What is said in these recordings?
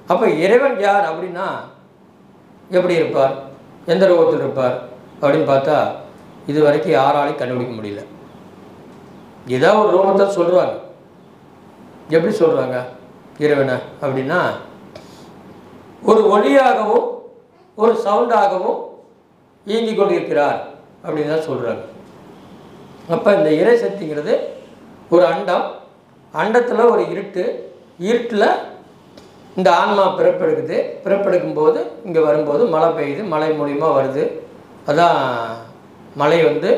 அப்போ இறைவன் யார் அப்படின்னா எப்படி இருப்பார் எந்த ரூபத்தில் இருப்பார் அப்படின்னு பார்த்தா இது வரைக்கும் யாராலையும் கண்டுபிடிக்க முடியல ஏதோ ஒரு ரூபத்தை சொல்கிறாங்க எப்படி சொல்கிறாங்க இறைவனை அப்படின்னா ஒரு ஒளியாகவும் ஒரு சவுண்டாகவும் இயங்கிக் கொண்டிருக்கிறார் அப்படின்னு தான் சொல்கிறாங்க அப்போ இந்த இறை சக்திங்கிறது ஒரு அண்டம் அண்டத்தில் ஒரு இருட்டு இருட்டில் இந்த ஆன்மா பிறப்பெடுக்குது பிறப்பெடுக்கும் போது இங்கே வரும்போது மழை பெய்யுது மழை மூலிமா வருது அதான் மழை வந்து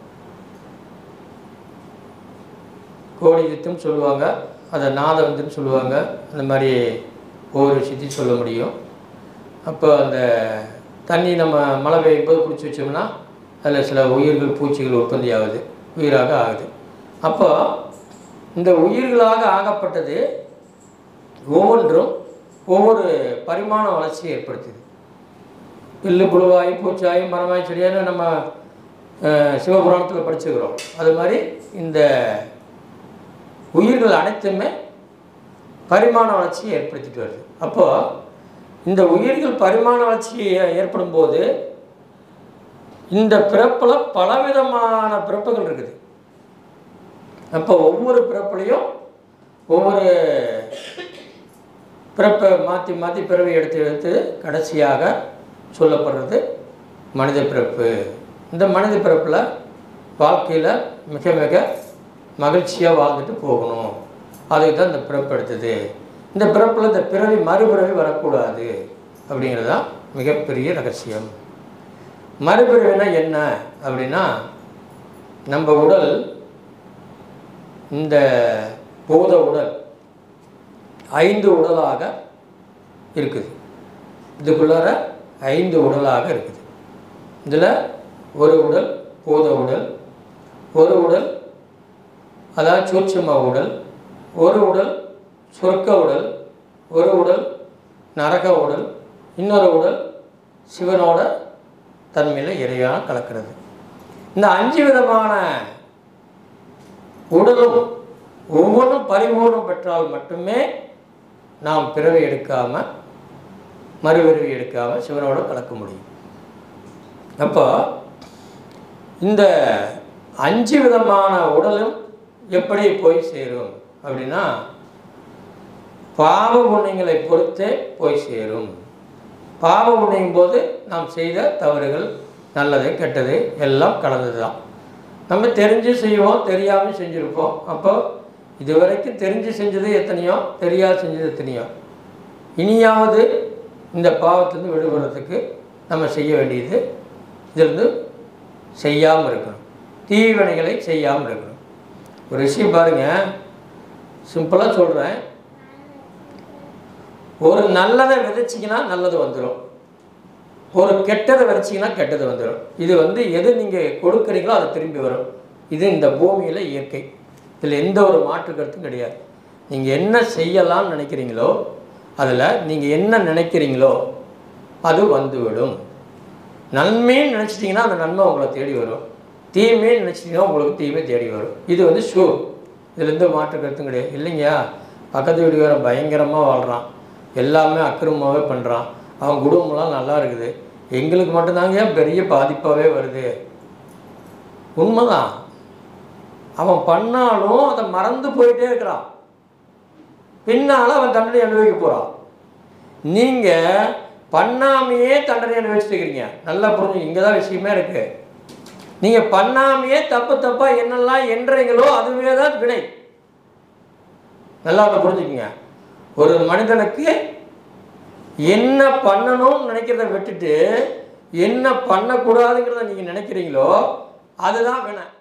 கோடிதித்தும் சொல்லுவாங்க அதை நாதவந்துன்னு சொல்லுவாங்க அந்த மாதிரி ஒவ்வொரு விஷயத்தையும் சொல்ல முடியும் அப்போ அந்த தண்ணி நம்ம மழை பெய்யும் போது பிடிச்சி வச்சோம்னா அதில் சில உயிர்கள் பூச்சிகள் உற்பத்தி ஆகுது உயிராக ஆகுது அப்போ இந்த உயிர்களாக ஆகப்பட்டது ஒவ்வொன்றும் ஒவ்வொரு பரிமாண வளர்ச்சியை ஏற்படுத்துது பில்லு புழுவாய் பூச்சாய் மரமாய் செடியான்னு நம்ம அஹ், சிவபுராணத்தில் படிச்சுக்கிறோம் அது மாதிரி இந்த உயிர்கள் அனைத்துமே பரிமாண வளர்ச்சியை ஏற்படுத்திட்டு வருது அப்போது இந்த உயிர்கள் பரிமாண வளர்ச்சி ஏற்படும் போது இந்த பிறப்பில் பலவிதமான பிறப்புகள் இருக்குது அப்போ ஒவ்வொரு பிறப்புலையும் ஒவ்வொரு பிறப்பை மாற்றி மாற்றி பிறவி எடுத்து எடுத்து கடைசியாக சொல்லப்படுறது மனித பிறப்பு இந்த மனித பிறப்பில் வாழ்க்கையில் மிக மிக மகிழ்ச்சியாக வாழ்ந்துட்டு போகணும் அதுக்கு தான் இந்த பிறப்பு எடுத்தது இந்த பிறப்பில் இந்த பிறவி மறுபிறவி வரக்கூடாது அப்படிங்கிறது தான் மிகப்பெரிய ரகசியம் மறுபிறவினா என்ன அப்படின்னா நம்ம உடல் இந்த பூத உடல் ஐந்து உடலாக இருக்குது இதுக்குள்ளார ஐந்து உடலாக இருக்குது இதில் ஒரு உடல் பூத உடல் ஒரு உடல் அதாவது சூட்சும உடல் ஒரு உடல் சொர்க்க உடல் ஒரு உடல் நரக உடல் இன்னொரு உடல் சிவனோட தன்மையில் இறையாக கலக்கிறது இந்த அஞ்சு விதமான உடலும் ஒவ்வொன்றும் பரிபூர்ணம் பெற்றால் மட்டுமே நாம் பிறவி எடுக்காமல் மறுபிறவி எடுக்காமல் சிவனோட கலக்க முடியும் அப்போ இந்த அஞ்சு விதமான உடலும் எப்படி போய் சேரும் அப்படின்னா பாவ புண்ணியங்களை பொறுத்தே போய் சேரும் பாவ புண்ணியம் போது நாம் செய்த தவறுகள் நல்லது கெட்டது எல்லாம் கலந்தது தான் நம்ம தெரிஞ்சு செய்வோம் தெரியாமல் செஞ்சுருப்போம் அப்போ இது வரைக்கும் தெரிஞ்சு செஞ்சது எத்தனையோ தெரியாது செஞ்சது எத்தனையோ இனியாவது இந்த பாவத்திலிருந்து விடுபடுறதுக்கு நம்ம செய்ய வேண்டியது இதிலிருந்து செய்யாமல் இருக்கணும் தீவினைகளை செய்யாமல் இருக்கணும் ஒரு விஷயம் பாருங்கள் சிம்பிளாக சொல்கிறேன் ஒரு நல்லதை விதைச்சிங்கன்னா நல்லது வந்துடும் ஒரு கெட்டதை விதைச்சிங்கன்னா கெட்டது வந்துடும் இது வந்து எது நீங்கள் கொடுக்குறீங்களோ அது திரும்பி வரும் இது இந்த பூமியில் இயற்கை இதில் எந்த ஒரு மாற்று கருத்தும் கிடையாது நீங்கள் என்ன செய்யலாம்னு நினைக்கிறீங்களோ அதில் நீங்கள் என்ன நினைக்கிறீங்களோ அது வந்துவிடும் நன்மைன்னு நினச்சிட்டிங்கன்னா அந்த நன்மை உங்களை தேடி வரும் தீமைன்னு நினச்சிட்டிங்கன்னா உங்களுக்கு தீமை தேடி வரும் இது வந்து ஷூ இதில் எந்த மாற்று கருத்தும் கிடையாது இல்லைங்கயா பக்கத்து வீட்டுக்காரன் பயங்கரமாக வாழ்கிறான் எல்லாமே அக்கிரமமாகவே பண்ணுறான் அவன் குடும்பம்லாம் நல்லா இருக்குது எங்களுக்கு மட்டும்தாங்க ஏன் பெரிய பாதிப்பாகவே வருது உண்மைதான் அவன் பண்ணாலும் அதை மறந்து போயிட்டே இருக்கிறான் பின்னால் அவன் தண்டனை அனுபவிக்க போகிறான் நீங்கள் பண்ணாமையே தண்டனை அனுபவிச்சுட்டு இருக்கிறீங்க நல்லா புரிஞ்சு இங்கே தான் விஷயமே இருக்குது நீங்கள் பண்ணாமையே தப்பு தப்பாக என்னெல்லாம் என்றீங்களோ அதுவே தான் வினை நல்லா அதை புரிஞ்சுக்குங்க ஒரு மனிதனுக்கு என்ன பண்ணணும்னு நினைக்கிறத விட்டுட்டு என்ன பண்ணக்கூடாதுங்கிறத நீங்கள் நினைக்கிறீங்களோ அதுதான் வினை